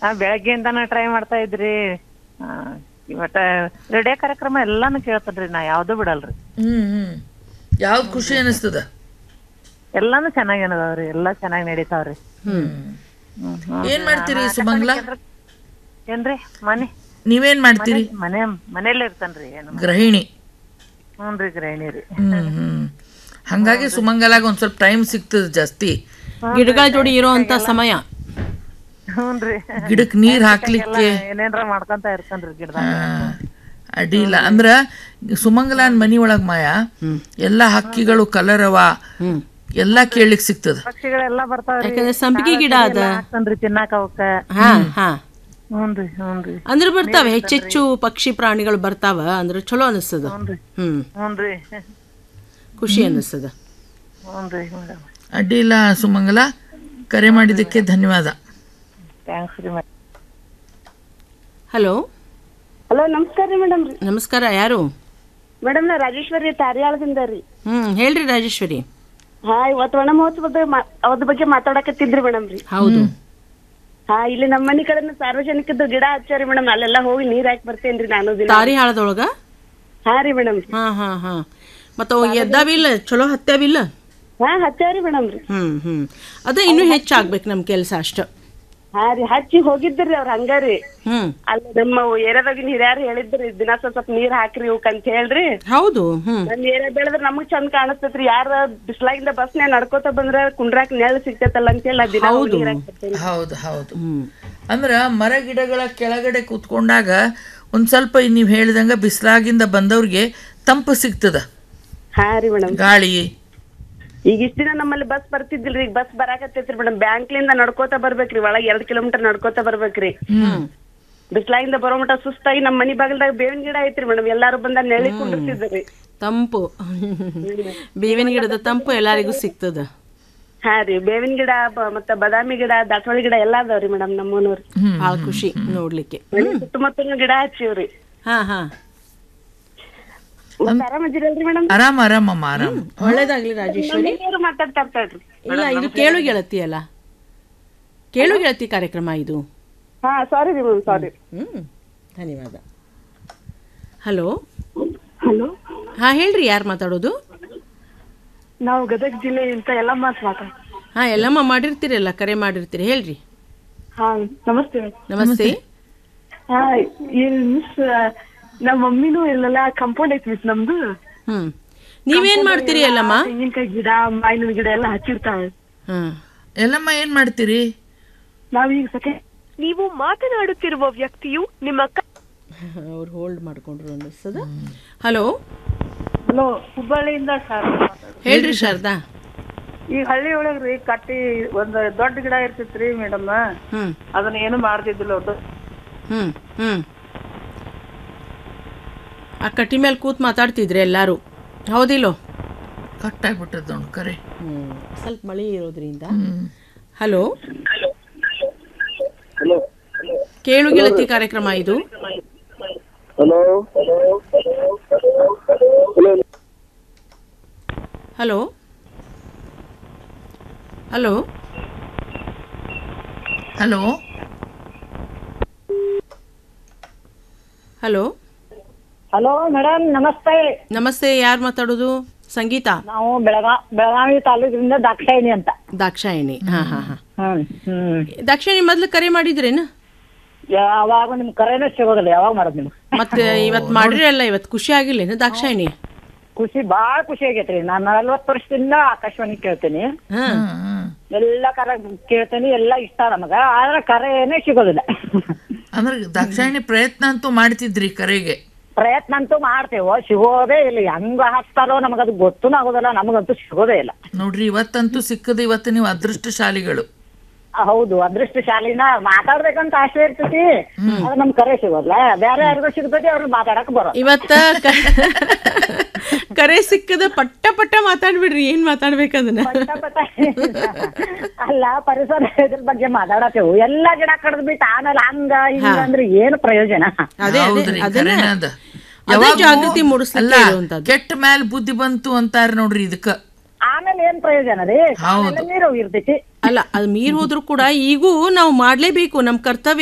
ಆ, ಬೆಳಗ್ಗೆಯಿಂದಾನ ಟ್ರೈ ಮಾಡ್ತಾ ಇದ್ರಿ ಆ, ಇವತ್ತ ರೇಡಿಯೋ ಕಾರ್ಯಕ್ರಮ ಎಲ್ಲಾನು ಕೇಳ್ತೇನ್ರಿ ನಾ ಯಾವ್ದು ಬಿಡಲ್ರಿ ಹ್ಮ್ ಹ್ಮ್ ಯಾವ್ದು ಖುಷಿ ಅನಿಸ್ತದ ಎಲ್ಲಾನು ಚೆನ್ನಾಗಿ ಅದಾವ್ರಿ ಎಲ್ಲಾ ಚೆನ್ನಾಗಿ ನಡೀತಾವ್ರಿ ಹ್ಮ್ ಹ್ಮ್, ಹ್ಮ್. ಏನ್ ಮಾಡ್ತೀರಿ ಸುಮಂಗ್ಲಾ ಏನ್ರಿ ಮನೆ ನೀವೇನ್ ಮಾಡ್ತೀರಿ ಮನೆ ಮನೇಲಿ ಇರ್ತೇನ್ರಿ ಏನು ಗೃಹಿಣಿ ಹ್ಞೂನ್ರಿ ಗೃಹಿಣಿ ರೀ ಹ್ಮ್ ಹ್ಮ್ ಹಂಗಾಗಿ ಸುಮಂಗಲಾಗ ಒಂದ್ ಸ್ವಲ್ಪ ಟೈಮ್ ಸಿಗ್ತದ ಜಾಸ್ತಿ ಗಿಡಗಳ ಜೋಡಿ ಇರೋಂತ ಸಮಯ ಹ್ಞೂನ್ರಿ ಗಿಡಕ್ ನೀರ್ ಹಾಕ್ಲಿಕ್ಕೆ ಏನೇನ್ರ ಮಾಡ್ಕೊಂತ ಇರ್ತೇನ್ರಿ ಗಿಡದಾಗ ಆ, ಅಡ್ಡಿಲ್ಲ ಅಂದ್ರ ಸುಮಂಗಲಾನ್ ಮನಿ ಒಳಗ್ ಮಾಯ ಎಲ್ಲಾ ಹಕ್ಕಿಗಳು ಕಲರವ ಎಲ್ಲಾ ಕೇಳಲಿಕ್ ಸಿಗ್ತದ ಪಕ್ಷಿಗಳೆಲ್ಲಾ ಬರ್ತಾವ್ರಿ ಯಾಕಂದ್ರೆ ಸಂಪಿಗೆ ಗಿಡ ಅದ ಹಾಕ್ತೇನ್ರಿ ತಿನ್ನಾಕ ಅವಕ್ಕ ಹಾ ಹಾ ಹ್ಞೂನ್ರಿ ಹ್ಞೂನ್ರಿ ಅಂದ್ರೆ ಬರ್ತಾವ ಹೆಚ್ಚೆಚ್ಚು ಪಕ್ಷಿ ಪ್ರಾಣಿಗಳು ಬರ್ತಾವ ಅಂದ್ರೆ ಚಲೋ ಅನಿಸ್ತದ ಹ್ಞೂನ್ರಿ ಹ್ಮ್ ಹ್ಞೂನ್ರಿ ಖುಷಿ ಅನಿಸ್ತದ ಹ್ಞೂನ್ರಿ ಮೇಡಮ್ ಅಡ್ಡಿಲ್ಲ ಸುಮಂಗಲ ಕರೆ ಮಾಡಿದ್ದಕ್ಕೆ ಧನ್ಯವಾದ ಥ್ಯಾಂಕ್ಸ್ ರೀ ಮೇಡಮ್ ಹಲೋ ಹಲೋ ನಮಸ್ಕಾರ ರೀ ಮೇಡಮ್ ರೀ ನಮಸ್ಕಾರ ಯಾರು ಮೇಡಮ್ ನಾ ರಾಜೇಶ್ವರಿ ತಾರ್ಯಾಳದಿಂದ ರೀ ಹ್ಮ್ ಹೇಳ್ರಿ ರಾಜೇಶ್ವರಿ ಹಾ ಇವತ್ತು ವನ ಮಹೋತ್ಸವದ ಮಾ- ಅದ್ರ ಬಗ್ಗೆ ಮಾತಾಡಕತ್ತಿದ್ರಿ ಮೇಡಮ್ ರೀ ಹೌದು ಹಾ ಇಲ್ಲಿ ನಮ್ಮ ಮನಿ ಕಡೆನ ಸಾರ್ವಜನಿಕದ್ದು ಗಿಡ ಹಚ್ಚಾರಿ ಮೇಡಮ್ ಅಲ್ಲೆಲ್ಲ ಹೋಗಿ ನೀರ್ ಹಾಕಿ ಬರ್ತೇನ್ರಿ ನಾನು ದಿನ ತಾರಿ ಹಾಳದೊಳಗ ಹಾ ರೀ ಮೇಡಮ್ ಹಾ ಹಾ ಹಾ ಮತ್ತ ಅವು ಎದ್ದಾವಿಲ್ಲ ಚಲೋ ಹತ್ತಾವಿಲ್ಲ ಹಾ ಹಚ್ಚಾರಿ ಮೇಡಮ್ ರೀ ಹ್ಮ್ ಹ್ಮ್ ಅದ ಇನ್ನೂ ಹೆಚ್ಚಾಗ್ಬೇಕು ನಮ್ ಕೆಲ್ಸ ಅಷ್ಟ ಹಾ ರೀ ಹಚ್ಚಿ ಹೋಗಿದ್ರಿ ಅವ್ರ ಹಂಗಾರಿ ಹ್ಮ್ ಅಲ್ಲಿ ನಮ್ಮ ಏರಿಯಾದಾಗಿನ ಹಿರಿಯರು ಹೇಳಿದ್ರಿ ದಿನ ಸ್ವಲ್ಪ ಸ್ವಲ್ಪ ನೀರ್ ಹಾಕ್ರಿ ಇವಕ್ ಅಂತ ಹೇಳ್ರಿ ಹೌದು ಹ್ಮ್ ನಮ್ ಏರಿಯಾ ಬೆಳೆದ್ರ ನಮಗ್ ಚಂದ ಕಾಣಿಸ್ತೈತ್ರಿ ಯಾರ ಬಿಸ್ಲಾಗಿಂದ ಬಸ್ನ್ಯಾಗ ನಡ್ಕೋತ ಬಂದ್ರ ಕುಂಡ್ರಾಕ್ ನೆಳ ಸಿಗ್ತೈತಲ್ಲ ಅಂತ ಹೇಳಿ ನಾ ದಿನ ಹೋಗಿ ನೀರ್ ಹಾಕ್ಬರ್ತೇನೆ ಹೌದು ಹೌದು ಹ್ಮ್ ಅಂದ್ರ ಮರ ಗಿಡಗಳ ಕೆಳಗಡೆ ಕೂತ್ಕೊಂಡಾಗ ಒಂದ್ ಸ್ವಲ್ಪ ನೀವ್ ಹೇಳಿದಂಗ ಬಿಸಿಲಾಗಿಂದ ಬಂದವ್ರಿಗೆ ತಂಪು ಸಿಗ್ತದ ಹಾ ರೀ ಮೇಡಮ್ ಗಾಳಿ ಈಗ ಇಷ್ಟ ದಿನ ನಮ್ಮಲ್ಲಿ ಬಸ್ ಬರ್ತಿದ್ದಿಲ್ರಿ ಈಗ ಬಸ್ ಬರಾಕತ್ತೈತ್ರಿ ಮೇಡಮ್ ಬ್ಯಾಂಕ್ಲಿಂದ ನಡ್ಕೋತ ಬರ್ಬೇಕ್ರಿ ಒಳಗ್ ಎರಡ್ ಕಿಲೋಮೀಟರ್ ನಡ್ಕೋತ ಬರ್ಬೇಕ್ರಿ ಹ್ಮ್ ಬಿಸ್ಲಾಗಿಂದ ಬರೋ ಮಟ ಸುಸ್ತಾಗಿ ನಮ್ಮ ಮನಿ ಬಾಗಲ್ದಾಗ ಬೇವಿನ ಗಿಡ ಐತ್ರಿ ಮೇಡಮ್ ಎಲ್ಲಾರು ಬಂದ ನೆಳಿ ಕುಂಡಿರ್ತಿದ್ರಿ ತಂಪು ಬೇವಿನ ಗಿಡದ ತಂಪು ಎಲ್ಲರಿಗೂ ಸಿಗ್ತದ ಹಾ ರೀ ಬೇವಿನ ಗಿಡ ಬ- ಮತ್ತ ಬಾದಾಮಿ ಗಿಡ ದಾಸವಾಳಿ ಗಿಡ ಎಲ್ಲಾ ಅದಾವ್ರಿ ಮೇಡಮ್ ನಮ್ಮನವ್ರು ಭಾಳ ಖುಷಿ ನೋಡ್ಲಿಕ್ಕೆ ಮನಿ ಸುತ್ತಮುತ್ತಲಿನ ಗಿಡ ಹಚ್ಚಿವ್ರಿ ಹಾ ಹಾ ಮತ್ತ್ ಆರಾಮದಿರಲ್ರಿ ಮೇಡಮ್ ಆರಾಮ್ ಆರಾಮಮ್ಮ ಆರಾಮ್ ಒಳ್ಳೇದಾಗ್ಲಿ ರಾಜೇಶ್ವರಿ ನೀರು ಮಾತಾಡ್ತಾ ಇರ್ತಾಳ್ರಿ ಇಲ್ಲ ಇದು ಕೇಳು ಗೆಳತಿ ಅಲ್ಲ ಕೇಳು ಗೆಳತಿ ಕಾರ್ಯಕ್ರಮ ಇದು ಹಾ ಸಾರಿ ರೀ ಮ್ಯಾಮ್ ಸಾರಿ ಹ್ಮ್ ಧನ್ಯವಾದ ಹಲೋ ಹಲೋ ಹಾ ಹೇಳ್ರಿ ಯಾರು ಮಾತಾಡೋದು ನಾವು ಗದಗ ಜಿಲ್ಲೆಯಿಂದ ಎಲ್ಲ ಮಾತು ಮಾತಾಡ ಹಾ ಎಲ್ಲಮ್ಮ ಮಾಡಿರ್ತೀರಲ್ಲ ಕರೆ ಮಾಡಿರ್ತೀರಿ ಹೇಳ್ರಿ ಹಾ ನಮಸ್ತೆ ನಮಸ್ತೆ ಹಾ ಏನ್ ಮಿಸ್ ನಮ್ಮ ಮಮ್ಮಿನೂ ಇಲ್ಲೆಲ್ಲ ಕಂಪೌಂಡ್ ಐತಿ ಮಿಸ್ ನಮ್ದು ಹ್ಮ್ ನೀವೇನ್ ಮಾಡ್ತೀರಿ ಎಲ್ಲಮ್ಮ ತೆಂಗಿನಕಾಯಿ ಗಿಡ ಮಾವಿನ ಗಿಡ ಎಲ್ಲ ಹಚ್ಚಿರ್ತಾವೆ ಹ್ಮ್ ಎಲ್ಲಮ್ಮ ಏನ್ ಮಾಡ್ತೀರಿ ನಾವೀಗ ಸಕೆ ನೀವು ಮಾತನಾಡುತ್ತಿರುವ ವ್ಯಕ್ತಿಯು ನಿಮ್ಮ ಕ- ಅವ್ರು ಹೋಲ್ಡ್ ಮಾಡ್ಕೊಂಡ್ರು ಅನ್ನಿಸ್ತದ ಹಲೋ ಹಲೋ ಹುಬ್ಬಳ್ಳಿಯಿಂದ ಸರ್ ಹೇಳ್ರಿ ಶಾರದಾ ಈಗ ಹಳ್ಳಿ ಒಳಗ್ರಿ ಕಟ್ಟಿ ಒಂದ್ ದೊಡ್ಡ ಗಿಡ ಇರ್ತಿತ್ರಿ ಮೇಡಮ್ ಹ್ಮ್ ಅದನ್ನ ಏನು ಮಾಡ್ತಿದ್ದಿಲ್ಲ ಅವ್ರು ಹ್ಮ್ ಹ್ಮ್ ಆ ಕಟ್ಟಿ ಮೇಲೆ ಕೂತ್ ಮಾತಾಡ್ತಿದ್ರಿ ಎಲ್ಲಾರು ಹೌದಿಲ್ಲೋ ಕಟ್ ಆಗ್ಬಿಟ್ಟದ ನೋಡು ಕರೆ ಹ್ಮ್ ಸ್ವಲ್ಪ ಮಳೆ ಇರೋದ್ರಿಂದ ಹಲೋ ಕೇಳು ಗೆಳತಿ ಕಾರ್ಯಕ್ರಮ ಇದು hello hello hello hello hello madam ನಮಸ್ತೆ ನಮಸ್ತೆ ಯಾರು ಮಾತಾಡೋದು ಸಂಗೀತ ನಾವು ಬೆಳಗಾ ಬೆಳಗಾವಿ ತಾಲೂಕಿನಿಂದ ದಾಕ್ಷಾಯಿನಿ ಅಂತ ದಾಕ್ಷಾಯಿಣಿ ಹಾ ಹಾ ಹಾ ಹ್ಮ್ ಹ್ಮ್ ದಾಕ್ಷಾಯಿಣಿ ಮೊದ್ಲು ಕರೆ ಮಾಡಿದ್ರೇನು ಯಾವಾಗ ನಿಮ್ ಕರೆನೇ ಸಿಗೋದಿಲ್ಲ ಯಾವಾಗ ಮಾಡೋದು ನಿಮ್ಗೆ ಮತ್ತೆ ಇವತ್ ಮಾಡ್ರಿ ಅಲ್ಲ ಇವತ್ ಖುಷಿ ಆಗಿಲ್ಲೇನು ದಾಕ್ಷಾಯಿಣಿ ಖುಷಿ ಬಾಳ ಖುಷಿ ಆಗೈತ್ರಿ ನಾನು ನಲ್ವತ್ತು ವರ್ಷದಿಂದ ಆಕಾಶವಾಣಿ ಕೇಳ್ತೀನಿ ಹಾ ಎಲ್ಲ ಕರೆ ಕೇಳ್ತೀನಿ ಎಲ್ಲ ಇಷ್ಟ ನಮಗ ಆದ್ರೆ ಕರೆನೇ ಸಿಗೋದಿಲ್ಲ ಅಂದ್ರೆ ದಾಕ್ಷಾಯಣಿ ಪ್ರಯತ್ನ ಅಂತೂ ಮಾಡ್ತಿದ್ರಿ ಕರೆಗೆ ಪ್ರಯತ್ನ ಅಂತೂ ಮಾಡ್ತೇವೋ ಸಿಗೋದೇ ಇಲ್ಲ ಹೆಂಗ ಹಚ್ತಾರೋ ನಮಗದು ಗೊತ್ತೂ ಆಗೋದಿಲ್ಲ ನಮಗಂತೂ ಸಿಗೋದೇ ಇಲ್ಲ ನೋಡ್ರಿ ಇವತ್ತಂತೂ ಸಿಕ್ಕದ ಇವತ್ತು ನೀವು ಅದೃಷ್ಟಶಾಲಿಗಳು ಹೌದು ಅದೃಷ್ಟ ಶಾಲಿನ ಮಾತಾಡ್ಬೇಕಂತ ಆಸೆ ಇರ್ತೈತಿ ಅದು ನಮ್ ಕರೆ ಸಿಗೋದಿಲ್ಲ ಬೇರೆ ಯಾರಿಗೂ ಸಿಗ್ತೈತಿ ಅವ್ರಿಗೆ ಮಾತಾಡಕ್ ಬರೋ ಇವತ್ತ ಕ- ಕರೆ ಸಿಕ್ಕದ ಪಟ್ಟ ಪಟ್ಟ ಮಾತಾಡ್ಬಿಡ್ರಿ ಏನ್ ಮಾತಾಡ್ಬೇಕದನ್ನ ಅಲ್ಲ ಪರಿಸರ ಇದ್ರ ಬಗ್ಗೆ ಮಾತಾಡತ್ತೇವು ಎಲ್ಲಾ ಗಿಡ ಕಡ್ದ್ ಬಿಟ್ಟು ಆಮೇಲೆ ಹಂಗ ಹಿಂಗ ಅಂದ್ರೆ ಏನು ಪ್ರಯೋಜನ ಅದೇ ಅದೇ ಹೌದ್ರಿ ಅದನ್ನ ಖರೇನ ಅದ ಅದೇ ಯಾವಾಗ್ಲೂ ಜಾಗೃತಿ ಮೂಡಿಸ್ಲಿಕ್ಕೆ ಅಲ್ಲ, ಇರುವಂತದ್ದು. ಕೆಟ್ಟ ಮ್ಯಾಲ್ ಬುದ್ಧಿ ಬಂತು ಅಂತಾರ ನೋಡ್ರಿ ಇದಕ್ಕ ಆಮೇಲೆ ಏನ್ ಪ್ರಯೋಜನ ರೀ ಹೌದು. ಆಮೇಲೆ ನೀರು ಇರ್ತೈತಿ ಅಲ್ಲ ಅದು ಮೀರ್ ಹೋದ್ರು ಕೂಡ ಈಗೂ ನಾವು ಮಾಡ್ಲೇಬೇಕು ನಮ್ ಕರ್ತವ್ಯ